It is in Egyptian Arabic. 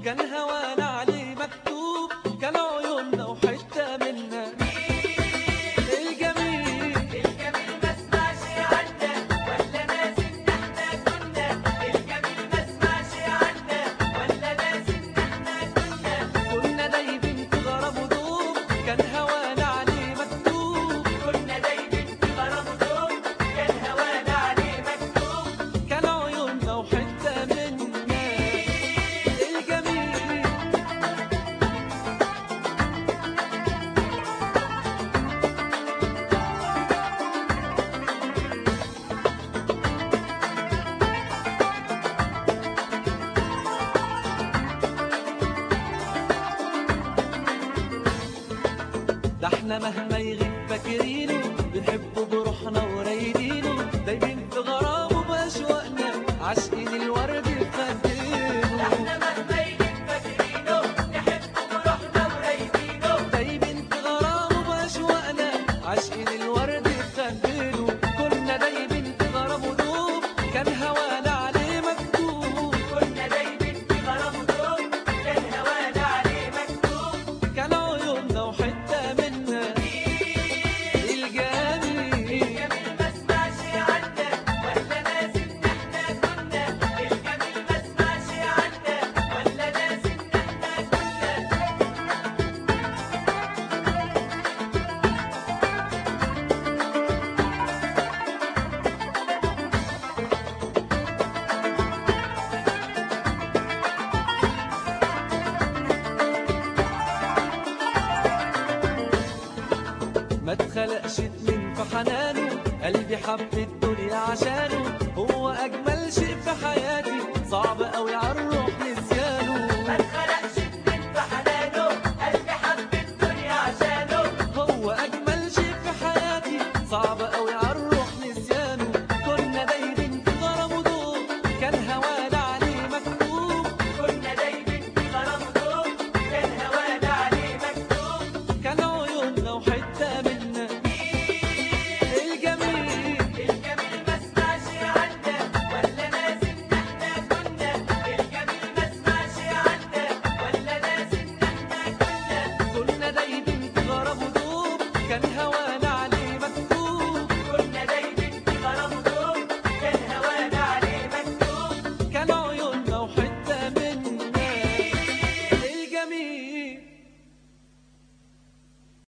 كان هوانا عليه مكتوب كان عيوننا وحتة منا الجميل الجميل ما اسمعش عنا ولا ناس ان احنا كنا الجميل ما اسمعش عنا ولا ناس ان احنا كنا كنا دايبين في غرام ودوب كان هوانا عليه مكتوب كنا دايبين في غرام ودوب كان هوانا عليه مكتوب كان عيوننا وحتة منا الجميل ده احنا مهما يغيب فاكرينه بنحبه بروحنا ورايدينه دايبين في غرامه بأشواقنا عاشقين الورد فاندينه احنا مهما يجيب فاكرينه نحبه بروحنا ورايدينه دايبين في غرامه بأشواقنا عاشقين الورد فاندينه كنا دايبين في غرامه دوب كان هوانا عليه مكتوب كنا دايبين في غرام ودوب كان هوانا عليه مكتوب كان عيوننا وحتة منها الجميل الجميل ما اسمعش عنا ولا ناس ان احنا كنا الجميل ما اسمعش عنا ولا ناس ان احنا كنا ما اتخلقش اتنين في حنانه قلبي حب الدنيا عشانه هو اجمل شيء في حياتي صعب قوي عرض